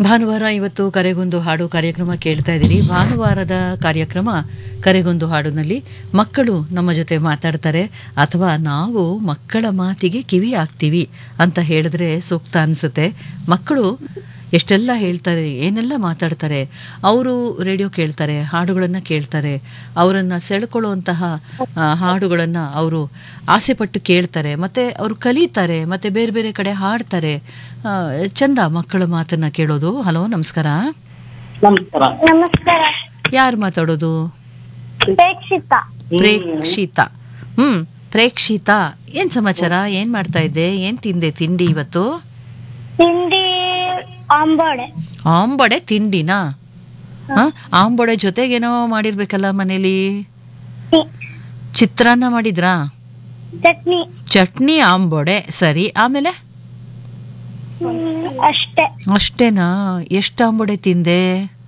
ಭಾನುವಾರ ಇವತ್ತು ಕರೆಗೊಂದು ಹಾಡು ಕಾರ್ಯಕ್ರಮ ಕೇಳ್ತಾ ಇದ್ದೀರಿ ಭಾನುವಾರದ ಕಾರ್ಯಕ್ರಮ ಕರೆಗೊಂದು ಹಾಡುನಲ್ಲಿ ಮಕ್ಕಳು ನಮ್ಮ ಜೊತೆ ಮಾತಾಡ್ತಾರೆ ಅಥವಾ ನಾವು ಮಕ್ಕಳ ಮಾತಿಗೆ ಕಿವಿ ಆಗ್ತೀವಿ ಅಂತ ಹೇಳಿದ್ರೆ ಸೂಕ್ತ ಅನಿಸುತ್ತೆ ಮಕ್ಕಳು ಎಷ್ಟೆಲ್ಲ ಹೇಳ್ತಾರೆ ಏನೆಲ್ಲ ಮಾತಾಡ್ತಾರೆ ಅವರು ರೇಡಿಯೋ ಕೇಳ್ತಾರೆ ಹಾಡುಗಳನ್ನು ಕೇಳ್ತಾರೆ ಅವರನ್ನು ಸೆಳ್ಕೊಳ್ಳುವಂತಹ ಆ, ಹಾಡುಗಳನ್ನು ಅವರು ಆಸೆಪಟ್ಟು ಕೇಳ್ತಾರೆ ಮತ್ತು ಅವರು ಕಲಿತಾರೆ ಮತ್ತು ಬೇರೆ ಬೇರೆ ಕಡೆ ಹಾಡ್ತಾರೆ ಆ, ಚಂದ ಮಕ್ಕಳ ಮಾತನ್ನ ಕೇಳೋದು ಹಲೋ ನಮಸ್ಕಾರ ನಮಸ್ಕಾರ ನಮಸ್ಕಾರ ಯಾರು ಮಾತಾಡೋದು ಪ್ರೇಕ್ಷಿತ ಪ್ರೇಕ್ಷಿತ ಹ್ಮ್ ಪ್ರೇಕ್ಷಿತ ಏನ್ ಸಮಾಚಾರ ಏನ್ ಮಾಡ್ತಾ ಇದ್ದೆ ಏನ್ ತಿಂದೆ ತಿಂಡಿ ಇವತ್ತು ತಿಂಡಿ ಆಂಬಾಡೆ ಆಂಬಡೆ ತಿಂಡಿನಾ ಹ? ಆಂಬಡೆ ಜೊತೆಗೇನೋ ಮಾಡಿರ್ಬೇಕಲ್ಲ ಮನೇಲಿ ತಿ- ಚಿತ್ರಾನ್ನ ಮಾಡಿದ್ರಾ ಚಟ್ನಿ ಚಟ್ನಿ ಆಂಬೊಡೆ ಸರಿ ಆಮೇಲೆ ಹ್ಮ್, ಅಷ್ಟೇ ಅಷ್ಟೇನಾ ಎಷ್ಟು ಆಂಬೊಡೆ ತಿಂದೆ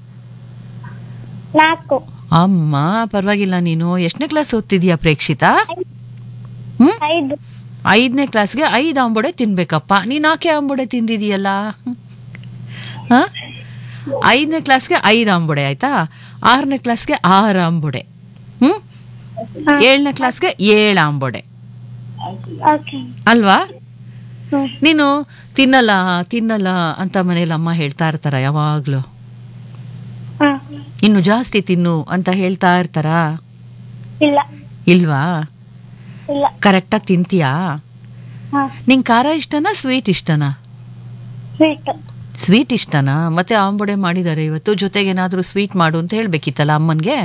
ನಾಲ್ಕು ಅಮ್ಮ ಪರವಾಗಿಲ್ಲ ನೀನು ಎಷ್ಟನೇ ಕ್ಲಾಸ್ ಓದ್ತಿದ್ಯಾ ಪ್ರೇಕ್ಷಿತ ಹ್ಮ್ ಐದು ಐದನೇ ಕ್ಲಾಸ್ಗೆ ಐದು ಆಂಬೊಡೆ ತಿನ್ಬೇಕಪ್ಪ ನೀನ್ ನಾಲ್ಕೆ ಆಂಬೊಡೆ ತಿಂದಿದೀಯಲ್ಲ ಹ ಐದನೇ ಕ್ಲಾಸ್ಗೆ ಐದು ಆಂಬೊಡೆ ಆಯ್ತಾ ಆರನೇ ಕ್ಲಾಸ್ಗೆ ಆರು ಆಂಬೊಡೆ ಹ್ಮ್ ಏಳನೇ ಕ್ಲಾಸ್ಗೆ ಏಳು ಆಂಬೊಡೆ ಓಕೆ ಅಲ್ವಾ ಹ್ಮ್. ನೀನು ತಿನ್ನಲ್ಲ ತಿನ್ನಲ್ಲ ಅಂತ ಮನೇಲಿ ಅಮ್ಮ ಹೇಳ್ತಾ ಇರ್ತಾರ ಯಾವಾಗ್ಲೂ ಹ್ಮ್. ಇನ್ನು ಜಾಸ್ತಿ ತಿನ್ನು ಅಂತ ಹೇಳ್ತಾ ಇರ್ತಾರಾ ಇಲ್ಲ ಇಲ್ವಾ ಇಲ್ಲ ಕರೆಕ್ಟಾಗಿ ತಿಂತೀಯಾ ಹಾ ನಿಂಗೆ ಖಾರ ಇಷ್ಟನಾ ಸ್ವೀಟ್ ಇಷ್ಟನಾ ಸ್ವೀಟ್ ಸ್ವೀಟ್ ಇಷ್ಟನಾ ಮತ್ತೆ ಆಂಬೊಡೆ ಮಾಡಿದ್ದಾರೆ ಇವತ್ತು ಜೊತೆಗೆ ಏನಾದರೂ ಸ್ವೀಟ್ ಮಾಡು ಅಂತ ಹೇಳ್ಬೇಕಿತ್ತಲ್ಲ ಅಮ್ಮನ್ಗೆ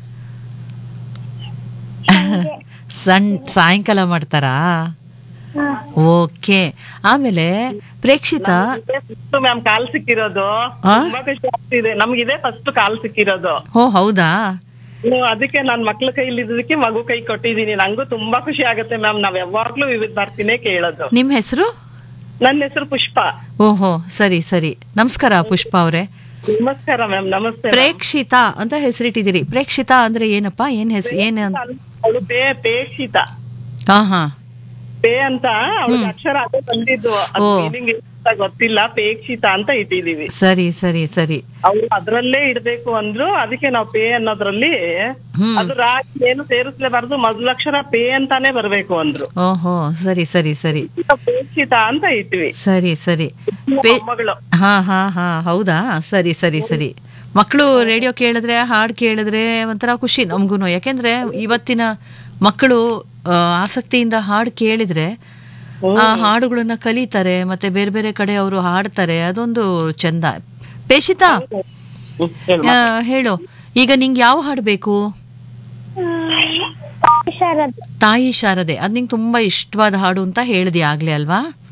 ಸಣ್ಣ ಸಾಯಂಕಾಲ ಮಾಡ್ತಾರಾ ಹಾ ಓಕೆ ಆಮೇಲೆ ಪ್ರೇಕ್ಷಿತ ಫಸ್ಟ್ ಮ್ಯಾಮ್ ಕಾಲ್ ಸಿಕ್ಕಿರೋದು ಆ? ತುಂಬಾ ಖುಷಿ ಆಗ್ತಿದೆ ನಮ್ಗಿದೆ ಫಸ್ಟ್ ಕಾಲ್ ಸಿಕ್ಕಿರೋದು ಓ ಹೌದಾ ಹ್ಮ್, ಅದಕ್ಕೆ ನಾನ್ ಮಕ್ಳ ಕೈಲಿ ಇದ್ದದಕ್ಕೆ ಮಗು ಕೈ ಕೊಟ್ಟಿದೀನಿ ನಂಗೂ ತುಂಬಾ ಖುಷಿ ಆಗುತ್ತೆ ಮ್ಯಾಮ್ ನಾವ್ ಯಾವಾಗ್ಲೂ ವಿವಿಧ ಭಾರತಿನೇ ಕೇಳೋದು ನಿಮ್ಮ ಹೆಸರು ನನ್ನ ಹೆಸರು ಪುಷ್ಪ ಓಹೋ ಸರಿ ಸರಿ ನಮಸ್ಕಾರ ಪುಷ್ಪ ಅವರೇ ನಮಸ್ಕಾರ ಮ್ಯಾಮ್ ನಮಸ್ತೆ ಪ್ರೇಕ್ಷಿತ ಅಂತ ಹೆಸರಿಟ್ಟಿದ್ದೀರಿ ಪ್ರೇಕ್ಷಿತ ಅಂದ್ರೆ ಏನಪ್ಪ ಏನ್ ಹೆಸ್ ಏನ್ ಅಂತ- ಅವಳು ಪೇ ಪೇಕ್ಷಿತ ಹಾ ಹಾ ಪೇ ಅಂತ ಅವಳಿಗೆ ಅಕ್ಷರ ಅದೇ ಬಂದಿದ್ದು ಓ. ಮೀನಿಂಗ್ ಅಂತ ಗೊತ್ತಿಲ್ಲ ಪೇಕ್ಷಿತ ಅಂತ ಇಟ್ಟಿದೀವಿ ಸರಿ ಸರಿ ಸರಿ ಅವ್ರು ಅದ್ರಲ್ಲೇ ಇಡ್ಬೇಕು ಅಂದ್ರು ಅದಕ್ಕೆ ನಾವು ಪೇ ಅನ್ನೋದ್ರಲ್ಲಿ ಹ್ಮ್ ಅದು ರಾಗಿ ಏನು ಸೇರಿಸ್ಲೇಬಾರ್ದು ಮೊದಲಕ್ಷರ ಪೇ ಅಂತಾನೆ ಬರ್ಬೇಕು ಅಂದ್ರು ಓಹೋ ಸರಿ ಸರಿ ಸರಿ ಪೇಕ್ಷಿತ ಅಂತ ಇಟ್ವಿ ಸರಿ ಸರಿ ಪೇ- ಮಗಳು ಹಾ ಹಾ ಹಾ ಹೌದಾ ಸರಿ ಸರಿ ಸರಿ ಮಕ್ಕಳು ರೇಡಿಯೋ ಕೇಳಿದ್ರೆ ಹಾಡು ಕೇಳಿದ್ರೆ ಒಂಥರ ಖುಷಿ ನಮಗೂ ಯಾಕೆಂದ್ರೆ ಇವತ್ತಿನ ಮಕ್ಕಳು ಆ, ಆಸಕ್ತಿಯಿಂದ ಹಾಡು ಕೇಳಿದ್ರೆ ಆ ಹಾಡುಗಳನ್ನ ಕಲಿತಾರೆ ಮತ್ತೆ ಬೇರೆ ಬೇರೆ ಕಡೆ ಅವರು ಹಾಡ್ತಾರೆ ಅದೊಂದು ಚಂದ ಪೇಶಿತಾ ಆ, ಹೇಳು ಈಗ ನಿಂಗೆ ಯಾವ ಹಾಡು ಬೇಕು ಶರದ್ ತಾಯಿ ಶಾರದೆ ಅದ್ ನಿಂಗೆ ತುಂಬಾ ಇಷ್ಟವಾದ ಹಾಡು ಅಂತ ಹೇಳಿದೆ ಆಗ್ಲೇ ಅಲ್ವಾ